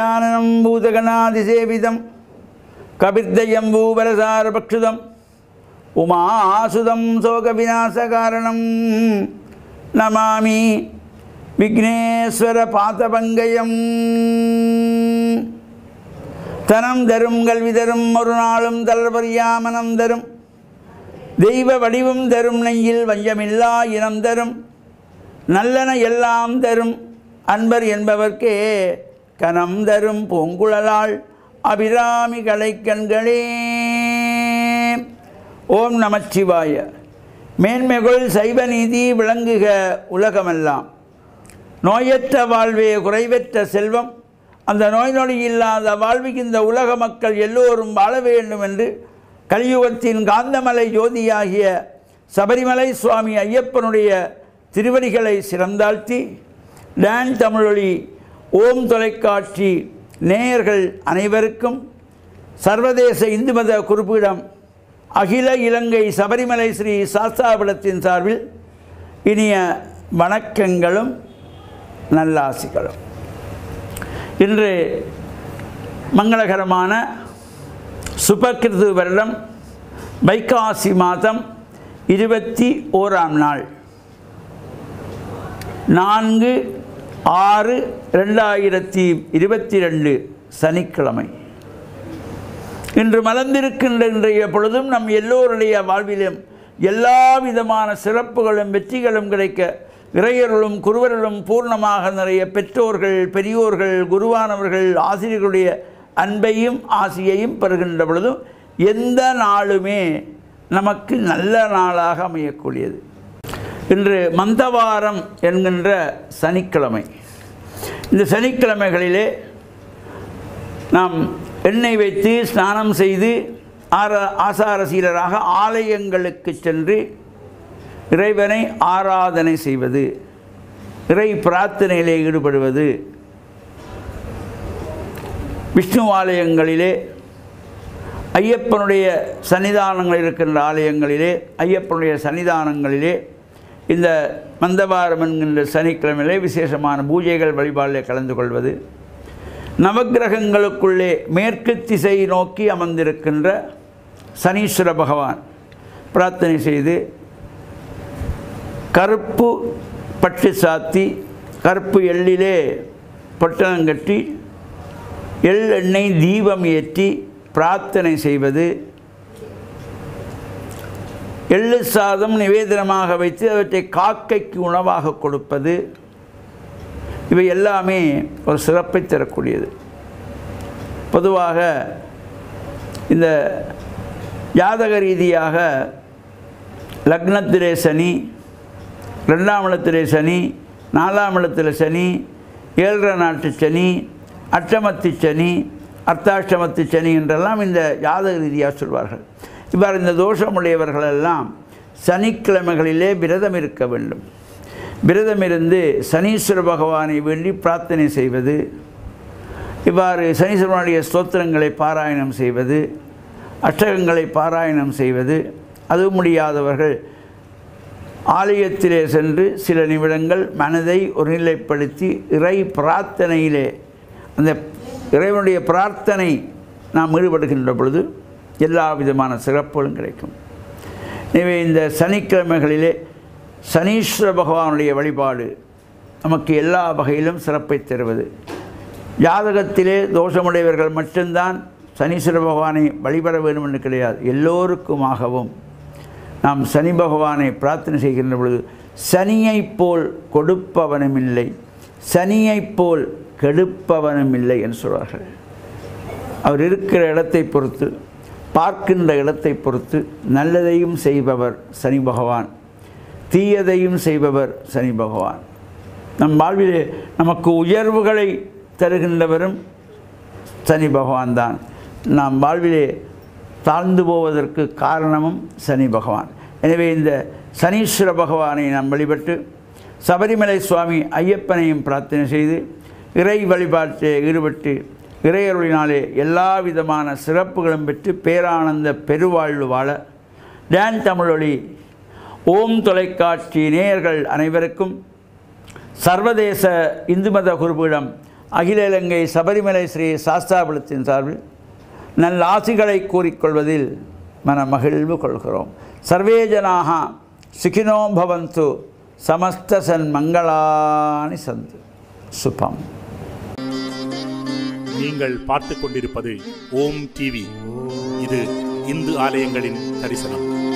கஜானனம் பூதகணாதிசேவிதம் கபிர்தயம்பூபலசாரபக்ஷுதம் உமாசுதம் சோகவிநாசகாரணம் நமாமி விக்னேஸ்வர பாதபங்கயம் தனம் தரும் கல்வி தரும் ஒரு நாளும் தளர்வறியாமனம் தரும் தெய்வ வடிவம் தரும் நெய்யில் வஞ்சமில்லா இனம் தரும் நல்லன எல்லாம் தரும் அன்பர் என்பவர்க்கே கனம் தரும் பூங்குழலாள் அபிராமி கலைக்கண்களே ஓம் நமச்சிவாய மேன்மைகள் சைவ நீதி விளங்குக உலகமெல்லாம் நோயற்ற வாழ்வே குறைவற்ற செல்வம் அந்த நோய் நொடி இல்லாத வாழ்வுக்கு இந்த உலக மக்கள் எல்லோரும் வாழ வேண்டும் என்று கலியுகத்தின் காந்தமலை ஜோதியாகிய சபரிமலை சுவாமி ஐயப்பனுடைய திருவடிகளை சிறந்தாழ்த்தி டான் தமிழொலி ஓம் தொலைக்காட்சி நேயர்கள் அனைவருக்கும் சர்வதேச இந்து மத குறிப்பிடம் அகில இலங்கை சபரிமலை ஸ்ரீ சாஸ்தாபுரத்தின் சார்பில் இனிய வணக்கங்களும் நல்லாசிகளும் இன்று மங்களகரமான சுபகிருது வருடம் வைகாசி மாதம் இருபத்தி ஓராம் நாள் நான்கு ஆறு ரெண்டாயிரத்தி இருபத்தி ரெண்டு சனிக்கிழமை இன்று மலர்ந்திருக்கின்ற இன்றைய பொழுதும் நம் எல்லோருடைய வாழ்விலும் எல்லா விதமான சிறப்புகளும் வெற்றிகளும் கிடைக்க இறையர்களும் குருவர்களும் பூர்ணமாக நிறைய பெற்றோர்கள் பெரியோர்கள் குருவானவர்கள் ஆசிரியர்களுடைய அன்பையும் ஆசியையும் பெறுகின்ற பொழுதும் எந்த நாளுமே நமக்கு நல்ல நாளாக அமையக்கூடியது இன்று மந்தவாரம் என்கின்ற சனிக்கிழமை இந்த சனிக்கிழமைகளிலே நாம் எண்ணெய் வைத்து ஸ்நானம் செய்து ஆர ஆசாரசீலராக ஆலயங்களுக்கு சென்று இறைவனை ஆராதனை செய்வது இறை பிரார்த்தனையிலே ஈடுபடுவது விஷ்ணு ஆலயங்களிலே ஐயப்பனுடைய சன்னிதானங்கள் இருக்கின்ற ஆலயங்களிலே ஐயப்பனுடைய சன்னிதானங்களிலே இந்த மந்தவாரம் என்கின்ற சனிக்கிழமையிலே விசேஷமான பூஜைகள் வழிபாடிலே கலந்து கொள்வது நவக்கிரகங்களுக்குள்ளே மேற்கு திசை நோக்கி அமர்ந்திருக்கின்ற சனீஸ்வர பகவான் பிரார்த்தனை செய்து கருப்பு பட்டு சாத்தி கருப்பு எள்ளிலே பொட்டணம் கட்டி எள் எண்ணெய் தீபம் ஏற்றி பிரார்த்தனை செய்வது எள்ளு சாதம் நிவேதனமாக வைத்து அவற்றை காக்கைக்கு உணவாக கொடுப்பது இவை எல்லாமே ஒரு சிறப்பை தரக்கூடியது பொதுவாக இந்த ஜாதக ரீதியாக லக்னத்திலே சனி ரெண்டாம் இடத்திலே சனி நாலாம் இடத்துல சனி ஏழரை நாட்டு சனி அஷ்டமத்து சனி அர்த்தாஷ்டமத்து சனி என்றெல்லாம் இந்த ஜாதக ரீதியாக சொல்வார்கள் இவ்வாறு இந்த தோஷமுடையவர்களெல்லாம் சனிக்கிழமைகளிலே விரதம் இருக்க வேண்டும் விரதம் இருந்து சனீஸ்வர பகவானை வேண்டி பிரார்த்தனை செய்வது இவ்வாறு சனீஸ்வரனுடைய ஸ்தோத்திரங்களை பாராயணம் செய்வது அஷ்டகங்களை பாராயணம் செய்வது அது முடியாதவர்கள் ஆலயத்திலே சென்று சில நிமிடங்கள் மனதை ஒருநிலைப்படுத்தி இறை பிரார்த்தனையிலே அந்த இறைவனுடைய பிரார்த்தனை நாம் ஈடுபடுகின்ற பொழுது எல்லா விதமான சிறப்புகளும் கிடைக்கும் எனவே இந்த சனிக்கிழமைகளிலே சனீஸ்வர பகவானுடைய வழிபாடு நமக்கு எல்லா வகையிலும் சிறப்பை தருவது ஜாதகத்திலே தோஷமுடையவர்கள் மட்டும்தான் சனீஸ்வர பகவானை வழிபட வேண்டும் என்று கிடையாது எல்லோருக்குமாகவும் நாம் சனி பகவானை பிரார்த்தனை செய்கின்ற பொழுது சனியைப் போல் கொடுப்பவனும் இல்லை சனியைப் போல் கெடுப்பவனும் இல்லை என்று சொல்வார்கள் அவர் இருக்கிற இடத்தை பொறுத்து பார்க்கின்ற இடத்தை பொறுத்து நல்லதையும் செய்பவர் சனி பகவான் தீயதையும் செய்பவர் சனி பகவான் நம் வாழ்விலே நமக்கு உயர்வுகளை தருகின்றவரும் சனி பகவான் தான் நாம் வாழ்விலே தாழ்ந்து போவதற்கு காரணமும் சனி பகவான் எனவே இந்த சனீஸ்வர பகவானை நாம் வழிபட்டு சபரிமலை சுவாமி ஐயப்பனையும் பிரார்த்தனை செய்து இறை வழிபாட்டில் ஈடுபட்டு இறையருளினாலே எல்லா விதமான சிறப்புகளும் பெற்று பேரானந்த பெருவாழ்வு வாழ டான் தமிழொலி ஓம் தொலைக்காட்சி நேயர்கள் அனைவருக்கும் சர்வதேச இந்து மத குருபீடம் அகில இலங்கை சபரிமலை ஸ்ரீ சாஸ்தாபுலத்தின் சார்பில் நல்ல ஆசிகளை கூறிக்கொள்வதில் மன மகிழ்வு கொள்கிறோம் சர்வே ஜனாக சுகினோ பவந்து சமஸ்த சன் மங்களானி சந்து சுபம் நீங்கள் பார்த்து கொண்டிருப்பது ஓம் டிவி இது இந்து ஆலயங்களின் தரிசனம்